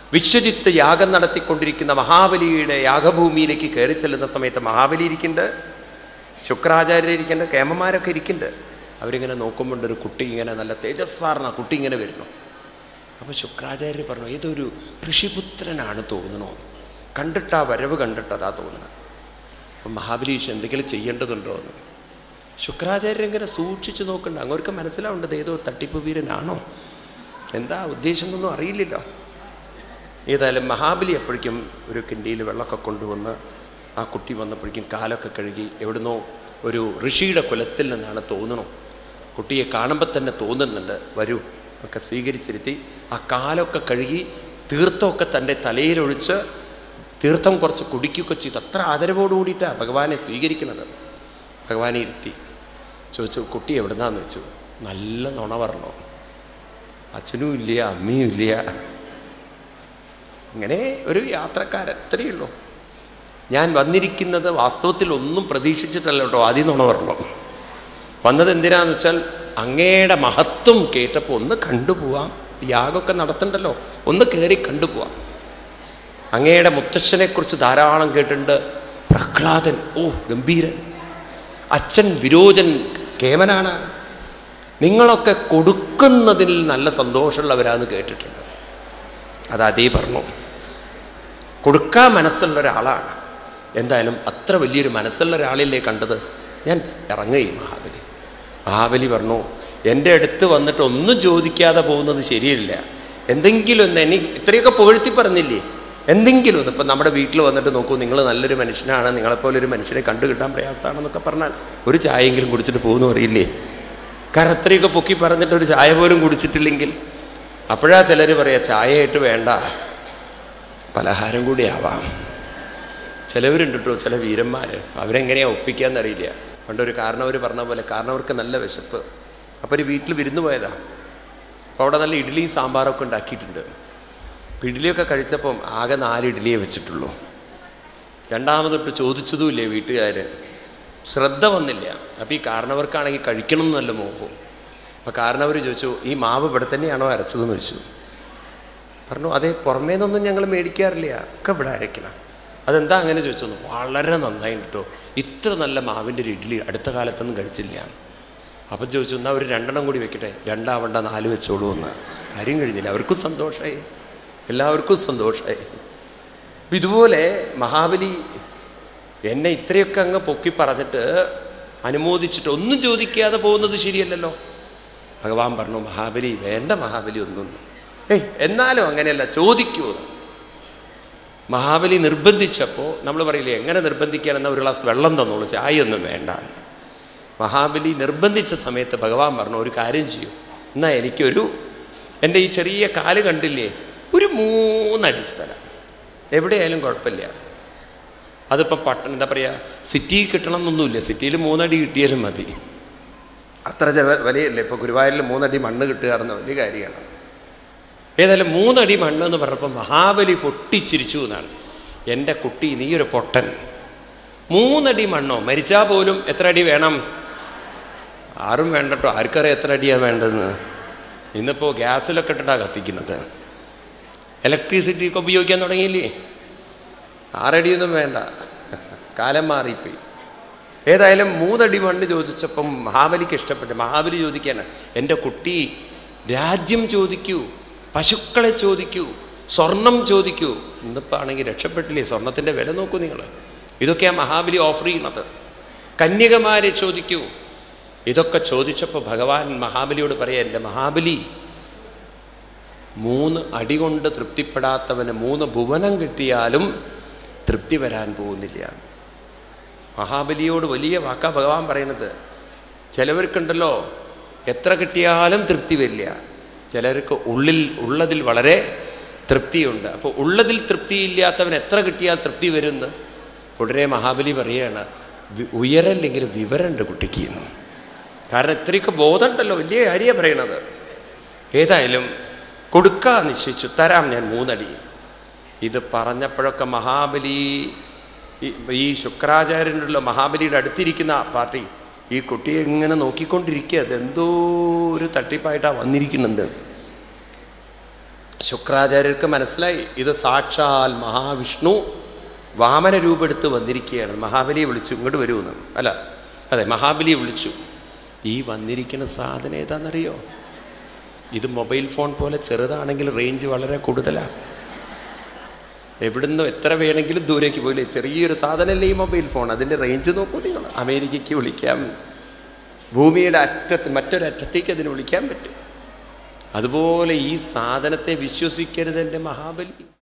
വിശ്വജിത്ത് യാഗം നടത്തിക്കൊണ്ടിരിക്കുന്ന മഹാബലിയുടെ യാഗഭൂമിയിലേക്ക് കയറി ചെല്ലുന്ന സമയത്ത് മഹാബലി ഇരിക്കുന്നുണ്ട് ശുക്രാചാര്യർ ഇരിക്കുന്നുണ്ട് കേമന്മാരൊക്കെ ഇരിക്കുന്നുണ്ട് അവരിങ്ങനെ നോക്കുമ്പോൾ ഒരു കുട്ടി ഇങ്ങനെ നല്ല തേജസ്സാർന്ന കുട്ടി ഇങ്ങനെ വരുന്നു അപ്പോൾ ശുക്രാചാര്യർ പറഞ്ഞു ഏതൊരു ഋഷിപുത്രനാണ് തോന്നണോ കണ്ടിട്ടാ വരവ് കണ്ടിട്ടതാ തോന്നണം അപ്പം മഹാബലീഷ് എന്തെങ്കിലും ചെയ്യേണ്ടതുണ്ടോ എന്ന് ശുക്രാചാര്യർ ഇങ്ങനെ സൂക്ഷിച്ചു നോക്കണ്ട അങ്ങോട്ട് മനസ്സിലാവേണ്ടത് ഏതോ തട്ടിപ്പ് വീരനാണോ എന്താ ഉദ്ദേശം എന്നൊന്നും അറിയില്ലല്ലോ ഏതായാലും മഹാബലി എപ്പോഴേക്കും ഒരു കിണ്ടിയിൽ വെള്ളമൊക്കെ കൊണ്ടുവന്ന് ആ കുട്ടി വന്നപ്പോഴേക്കും കാലൊക്കെ കഴുകി എവിടുന്നോ ഒരു ഋഷിയുടെ കുലത്തിൽ നിന്നാണ് തോന്നണു കുട്ടിയെ കാണുമ്പോൾ തന്നെ തോന്നുന്നുണ്ട് വരൂ ഒക്കെ സ്വീകരിച്ചിരുത്തി ആ കാലൊക്കെ കഴുകി തീർത്ഥമൊക്കെ തൻ്റെ തലയിലൊഴിച്ച് തീർത്ഥം കുറച്ച് കുടിക്കുകയൊക്കെ ചെയ്തു അത്ര ആദരവോട് കൂടിയിട്ടാണ് ഭഗവാനെ സ്വീകരിക്കുന്നത് ഭഗവാനെ ഇരുത്തി ചോദിച്ചു കുട്ടി എവിടുന്നാന്ന് വെച്ചു നല്ല നുണ പറഞ്ഞോ അച്ഛനും ഇല്ല അമ്മയും ഇല്ല ഇങ്ങനെ ഒരു യാത്രക്കാരൻ അത്രയേ ഉള്ളൂ ഞാൻ വന്നിരിക്കുന്നത് വാസ്തവത്തിൽ ഒന്നും പ്രതീക്ഷിച്ചിട്ടല്ല കേട്ടോ ആദ്യം നുണ പറഞ്ഞു വന്നത് എന്തിനാന്ന് വെച്ചാൽ അങ്ങയുടെ മഹത്വം കേട്ടപ്പോൾ ഒന്ന് കണ്ടുപോവാം യാഗമൊക്കെ നടത്തണ്ടല്ലോ ഒന്ന് കയറി കണ്ടുപോവാം അങ്ങയുടെ മുത്തച്ഛനെക്കുറിച്ച് ധാരാളം കേട്ടിട്ടുണ്ട് പ്രഹ്ലാദൻ ഓ ഗംഭീരൻ അച്ഛൻ വിരോചൻ കേമനാണ് നിങ്ങളൊക്കെ കൊടുക്കുന്നതിൽ നല്ല സന്തോഷമുള്ളവരാന്ന് കേട്ടിട്ടുണ്ട് അത് അതേ പറഞ്ഞു കൊടുക്കാൻ മനസ്സുള്ള ഒരാളാണ് എന്തായാലും അത്ര വലിയൊരു മനസ്സുള്ള ഒരാളില്ലേ കണ്ടത് ഞാൻ ഇറങ്ങുകയും മഹാബലി മഹാബലി പറഞ്ഞു എൻ്റെ അടുത്ത് വന്നിട്ട് ഒന്നും ചോദിക്കാതെ പോകുന്നത് ശരിയല്ല എന്തെങ്കിലും ഒന്ന് എനി ഇത്രയൊക്കെ പുകഴ്ത്തി പറഞ്ഞില്ലേ എന്തെങ്കിലും ഒന്ന് ഇപ്പം നമ്മുടെ വീട്ടിൽ വന്നിട്ട് നോക്കൂ നിങ്ങൾ നല്ലൊരു മനുഷ്യനാണ് നിങ്ങളെപ്പോലെ ഒരു മനുഷ്യനെ കണ്ടു കിട്ടാൻ പ്രയാസമാണെന്നൊക്കെ പറഞ്ഞാൽ ഒരു ചായയെങ്കിലും കുടിച്ചിട്ട് പോകുന്നു അറിയില്ലേ കാരണം അത്രയൊക്കെ പൊക്കി പറഞ്ഞിട്ട് ഒരു ചായ പോലും കുടിച്ചിട്ടില്ലെങ്കിൽ അപ്പോഴാ ചിലർ പറയാ ചായയായിട്ട് വേണ്ട പലഹാരം കൂടി ആവാം ചിലവരുണ്ട് കേട്ടോ ചില വീരന്മാർ അവരെങ്ങനെയാണ് ഒപ്പിക്കാന്നറിയില്ല പണ്ടൊരു കാരണവർ പറഞ്ഞ പോലെ കാരണവർക്ക് നല്ല വിശപ്പ് അപ്പോൾ ഒരു വീട്ടിൽ വിരുന്ന് പോയതാ അപ്പോൾ അവിടെ നല്ല ഇഡ്ഡലിയും സാമ്പാറൊക്കെ ഉണ്ടാക്കിയിട്ടുണ്ട് അപ്പോൾ ഇഡ്ഡലിയൊക്കെ കഴിച്ചപ്പം ആകെ നാല് ഇഡ്ഡലിയേ വെച്ചിട്ടുള്ളൂ രണ്ടാമതൊട്ട് ചോദിച്ചതുമില്ലേ വീട്ടുകാർ ശ്രദ്ധ വന്നില്ല അപ്പോൾ ഈ കാരണവർക്കാണെങ്കിൽ കഴിക്കണം എന്നല്ല മോഹം അപ്പോൾ കാരണവർ ചോദിച്ചു ഈ മാവ് ഇവിടെ തന്നെയാണോ അരച്ചതെന്ന് ചോദിച്ചു പറഞ്ഞു അതെ പുറമേ നിന്നൊന്നും ഞങ്ങൾ മേടിക്കാറില്ല ഒക്കെ ഇവിടെ അരയ്ക്കണം അതെന്താ അങ്ങനെ ചോദിച്ചു വളരെ നന്നായിട്ട് കേട്ടോ ഇത്ര നല്ല മാവിൻ്റെ ഒരു ഇഡ്ഡലി അടുത്ത കാലത്തൊന്നും കഴിച്ചില്ല അപ്പം ചോദിച്ചു എന്നാൽ ഒരു രണ്ടെണ്ണം കൂടി വെക്കട്ടെ രണ്ടാവണ്ട നാല് വെച്ചോളൂ എന്ന് കാര്യം കഴിഞ്ഞില്ല അവർക്കും സന്തോഷമായി എല്ലാവർക്കും സന്തോഷമായി ഇതുപോലെ മഹാബലി എന്നെ ഇത്രയൊക്കെ അങ്ങ് പൊക്കി പറഞ്ഞിട്ട് അനുമോദിച്ചിട്ട് ഒന്നും ചോദിക്കാതെ പോകുന്നത് ശരിയല്ലല്ലോ ഭഗവാൻ പറഞ്ഞു മഹാബലി വേണ്ട മഹാബലി ഒന്നും ഏയ് എന്നാലും അങ്ങനെയല്ല ചോദിക്കൂ എന്ന്. മഹാബലി നിർബന്ധിച്ചപ്പോൾ നമ്മൾ പറയില്ലേ എങ്ങനെ നിർബന്ധിക്കാനെന്ന ഒരു ഗ്ലാസ് വെള്ളം തന്നോളൂ ചായയൊന്നും വേണ്ട എന്ന്. മഹാബലി നിർബന്ധിച്ച സമയത്ത് ഭഗവാൻ പറഞ്ഞു ഒരു കാര്യം ചെയ്യൂ എന്നാൽ എനിക്കൊരു എൻ്റെ ഈ ചെറിയ കാല് കണ്ടില്ലേ ഒരു മൂന്നടി സ്ഥലം എവിടെയായാലും കുഴപ്പമില്ല അതിപ്പോൾ പട്ടണം എന്താ പറയുക സിറ്റിയിൽ കിട്ടണം എന്നൊന്നുമില്ല സിറ്റിയിൽ മൂന്നടി കിട്ടിയാലും മതി അത്ര ചെവ വലിയല്ലേ ഇപ്പോൾ ഗുരുവായൂരിൽ മൂന്നടി മണ്ണ് കിട്ടുകയാണെന്ന് വലിയ കാര്യമാണ് ഏതായാലും മൂന്നടി മണ്ണ് എന്ന് പറഞ്ഞപ്പോൾ മഹാബലി പൊട്ടിച്ചിരിച്ചു എന്നാണ് എൻ്റെ കുട്ടി നീ ഒരു പൊട്ടൻ മൂന്നടി മണ്ണോ മരിച്ചാൽ പോലും എത്ര അടി വേണം ആരും വേണ്ടട്ടോ ആർക്കറിയാം എത്ര അടിയാണ് വേണ്ടതെന്ന് ഇന്നിപ്പോൾ ഗ്യാസിലൊക്കെ ഇട്ടിട്ടാണ് കത്തിക്കുന്നത് ഇലക്ട്രിസിറ്റി ഒക്കെ ഉപയോഗിക്കാൻ തുടങ്ങിയില്ലേ ആറടിയൊന്നും വേണ്ട കാലം മാറിപ്പോയി ഏതായാലും മൂന്നടി മണ്ണ് ചോദിച്ചപ്പം മഹാബലിക്ക് ഇഷ്ടപ്പെട്ടു മഹാബലി ചോദിക്കാണ് എൻ്റെ കുട്ടി രാജ്യം ചോദിക്കൂ പശുക്കളെ ചോദിക്കൂ സ്വർണം ചോദിക്കൂ ഇന്നിപ്പോൾ ആണെങ്കിൽ രക്ഷപ്പെട്ടില്ലേ സ്വർണത്തിൻ്റെ വില നോക്കൂ നിങ്ങൾ ഇതൊക്കെയാണ് മഹാബലി ഓഫർ ചെയ്യുന്നത് കന്യകമാരെ ചോദിക്കൂ ഇതൊക്കെ ചോദിച്ചപ്പോൾ ഭഗവാൻ മഹാബലിയോട് പറയാം എൻ്റെ മഹാബലി മൂന്ന് അടി കൊണ്ട് തൃപ്തിപ്പെടാത്തവന് മൂന്ന് ഭുവനം കിട്ടിയാലും തൃപ്തി വരാൻ പോകുന്നില്ല മഹാബലിയോട് വലിയ വാക്കാ ഭഗവാൻ പറയുന്നത് ചിലവർക്കുണ്ടല്ലോ എത്ര കിട്ടിയാലും തൃപ്തി വരില്ല ചിലർക്ക് ഉള്ളിൽ ഉള്ളതിൽ വളരെ തൃപ്തിയുണ്ട് അപ്പോൾ ഉള്ളതിൽ തൃപ്തിയില്ലാത്തവൻ എത്ര കിട്ടിയാൽ തൃപ്തി വരുമെന്ന് ഉടനെ മഹാബലി പറയുകയാണ് വി- ഉയരല്ലെങ്കിലും വിവരമുണ്ട് കുട്ടിക്ക് എന്ന് കാരണം ഇത്രയൊക്കെ ബോധമുണ്ടല്ലോ വലിയ കാര്യമാണ് പറയണത് ഏതായാലും കൊടുക്കാൻ നിശ്ചയിച്ചു തരാം ഞാൻ മൂന്നടി ഇത് പറഞ്ഞപ്പോഴൊക്കെ മഹാബലി ഈ- ഈ ശുക്രാചാര്യനുള്ള മഹാബലിയുടെ അടുത്തിരിക്കുന്ന ആ പാർട്ടി ഈ കുട്ടിയെ ഇങ്ങനെ നോക്കിക്കൊണ്ടിരിക്കുക അതെന്തോ ഒരു തട്ടിപ്പായിട്ടാണ് വന്നിരിക്കുന്നുണ്ട് ശുക്രാചാര്യർക്ക് മനസ്സിലായി ഇത് സാക്ഷാൽ മഹാവിഷ്ണു വാമന രൂപെടുത്ത് വന്നിരിക്കുകയാണ് മഹാബലിയെ വിളിച്ചു ഇങ്ങോട്ട് വരുമെന്ന് അല്ല അതെ മഹാബലിയെ വിളിച്ചു ഈ വന്നിരിക്കുന്ന സാധനം ഏതാണെന്നറിയോ ഇത് മൊബൈൽ ഫോൺ പോലെ ചെറുതാണെങ്കിൽ റേഞ്ച് വളരെ കൂടുതലാണ് എവിടുന്ന് എത്ര വേണമെങ്കിലും ദൂരേക്ക് പോയില്ലേ ചെറിയൊരു സാധനമല്ലേ ഈ മൊബൈൽ ഫോൺ അതിൻ്റെ റേഞ്ച് നോക്കൂ നിങ്ങൾ അമേരിക്കയ്ക്ക് വിളിക്കാം ഭൂമിയുടെ അറ്റത്ത് മറ്റൊരറ്റത്തേക്ക് അതിന് വിളിക്കാൻ പറ്റും അതുപോലെ ഈ സാധനത്തെ വിശ്വസിക്കരുത് എൻ്റെ മഹാബലി